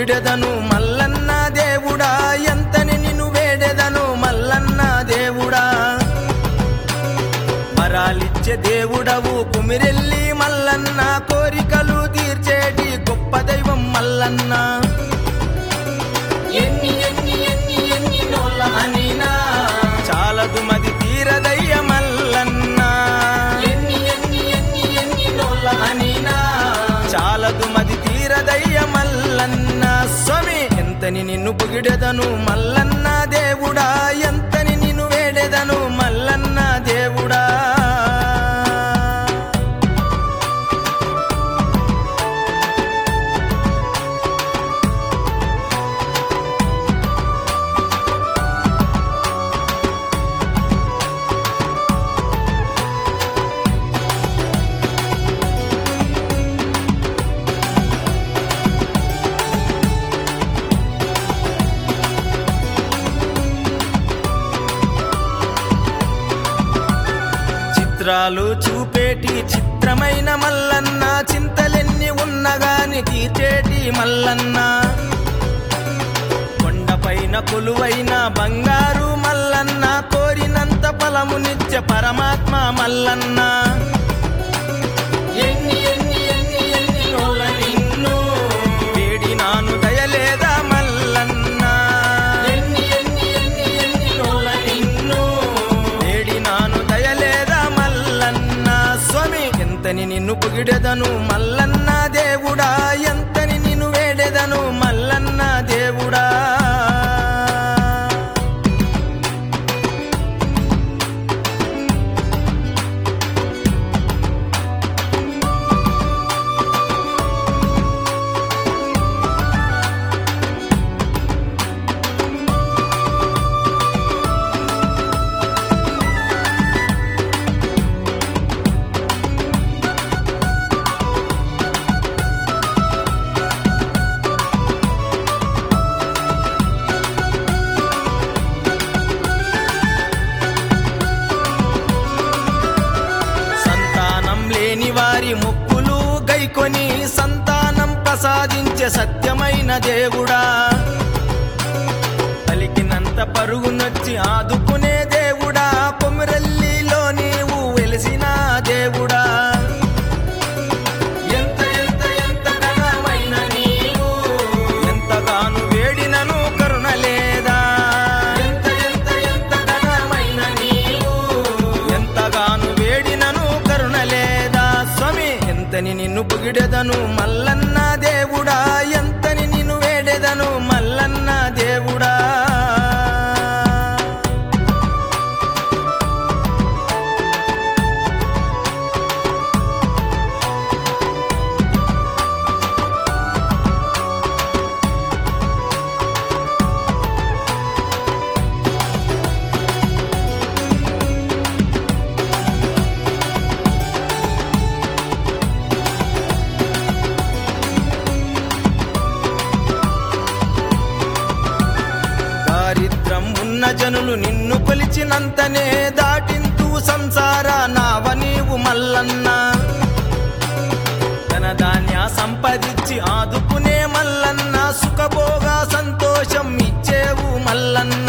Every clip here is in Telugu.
పొగిడెదను మల్లన్న దేవుడా ఎంతని నిన్ను వేడెదను మల్లన్న దేవుడా వరాలిచ్చే దేవుడవు కుమిరెల్లి మల్లన్న కోరికలు తీర్చేటి గొప్ప దైవం మల్లన్న ఎన్ని ఎన్ని ఎన్ని ఎన్ని నోళ్ళ అనినా చాలదు మది తీరదయ్య మల్లన్న ఎన్ని ఎన్ని ఎన్ని ఎన్ని నోళ్ళ అనినా చాలదు మది తీరదయ్య మల్లన్న స్వామి ఎంతని నిన్ను పొగిడెదను మల్లన్న దేవుడా ఎంతని నిన్ను వేడెదను మల్లన్న దేవుడా చిత్రాలు చూపేటి చిత్రమైన మల్లన్న చింతలెన్ని ఉన్నగాని తీర్చేటి మల్లన్న కొండపైన కొలువైన బంగారు మల్లన్న కోరినంత ఫలమునిచ్చే పరమాత్మ మల్లన్న ఎన్ని ఎన్ని ఎన్ని ఎన్ని నోళ్ళ నిన్ను వేడినాను దయలేదా మల్లన్న ఎన్ని ఎన్ని ఎన్ని ఎన్ని నోళ్ళ నిన్ను వేడినాను దయలేదా మల్లన్న స్వామి ఎంతని నిన్ను పొగిడెదను మల్లన్న దేవుడా ఎంతని నిన్ను వేడెదను మల్లన్న దేవుడా సంతానం లేని వారి మొక్కులు గైకొని సంతానం ప్రసాదించే సత్యమైన దేవుడా పలికినంత పరుగునొచ్చి ఆదుకునే దేవుడా కొమిరెల్లిలో నీవు వెలిసిన దేవుడా ఎంత ఎంత ఎంత ఘనమైన నీవు ఎంతగాను వేడినను కరుణ లేదా ఎంత ఎంత ఎంత ఘనమైన నీవు ఎంతగాను వేడినను కరుణ లేదా స్వామి ఎంతని నిన్ను పొగిడెదను మల్లన్న దేవుడా ఎంతని నిన్ను వేడెదను మల్లన్న దేవుడా దారిద్రం ఉన్న జనులు నిన్ను కొలిచినంతనే దాటింతూ సంసార నావ నీవు మల్లన్న ధన ధాన్య సంపదించి ఆదుకునే మల్లన్న సుఖభోగా సంతోషం ఇచ్చేవు మల్లన్న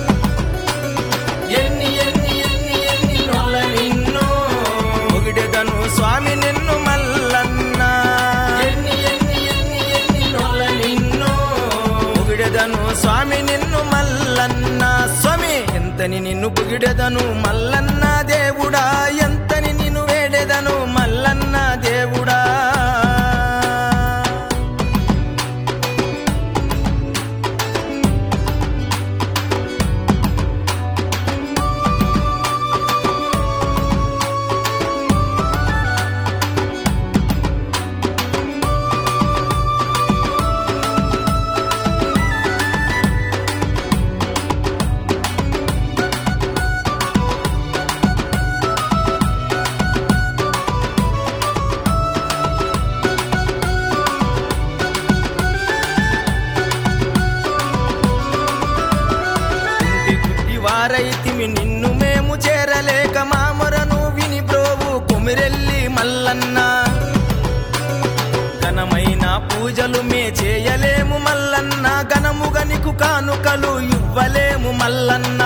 ఎన్ని ఎన్ని ఎన్ని ఎన్ని నోళ్ళ నిన్ను పొగిడెదను స్వామి నిన్ను మల్లన్న ఎన్ని ఎన్ని ఎన్ని ఎన్ని నోళ్ళ నిన్ను పొగిడెదను స్వామి నిన్ను మల్లన్న స్వామి ఎంతని నిన్ను పొగిడెదను మల్లన్న దేవుడా ఎంతని నిన్ను వేడెదను మల్లన్న దేవుడా ఇంటి గుడ్డి వారైతిమి నిన్ను మేము చేరలేక మామరను విని బ్రోవు కొమిరెల్లి మల్లన్న ఘనమైన పూజలు మే చేయలేము మల్ల నీకు కానుకలు ఇవ్వలేము మల్లన్న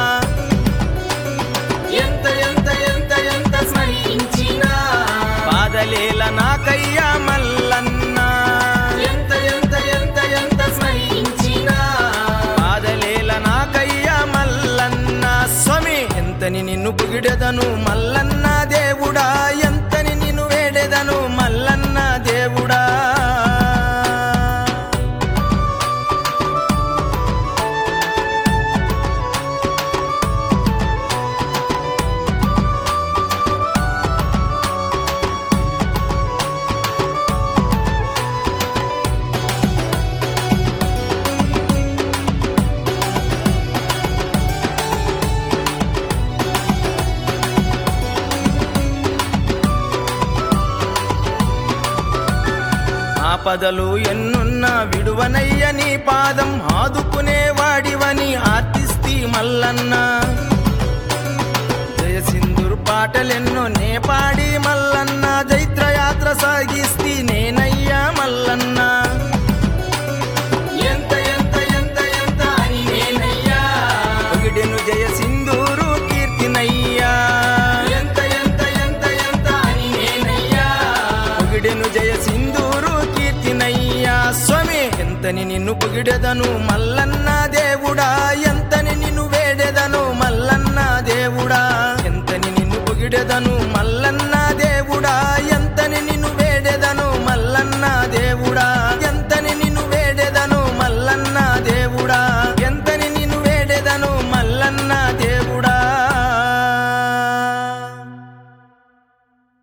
ఎంత ఎంత ఎంత ఎంత స్మరించినా బాధలేల నాకయ్యా మల్లన్న ఎంత ఎంత ఎంత ఎంత స్మరించినా బాధలేల నాకయ్యా మల్లన్న స్వామి ఎంతని నిన్ను పొగిడెదను మల్లన్న దేవుడా ఎంతని నిన్ను వేడెదను మల్లన్న దేవుడా ఆపదలు ఎన్నున్నా విడువనయ్య నీ పాదం ఆదుకునే వాడివని ఆర్తిస్తి మల్లన్న జయసింధురు పాటలెన్నో నే పాడి మల్లన్న జైత్రయాత్ర సాగిస్తి నేనయ్యా మల్లన్న ఎంత ఎంత ఎంత ఎంత అని నేనయ్యా పొగిడెను జయసింధూరు కీర్తినయ్యా ఎంత ఎంత ఎంత ఎంత అని నేనయ్యా పొగిడెను జయసింధూరు కీర్తినయ్యా స్వామి ఎంతని నిన్ను పొగిడెదను మల్లన్న దేవుడా ఎంతని నిన్ను వేడెదను మల్లన్న దేవుడా ఎంతని నిన్ను పొగిడెదను మల్లన్న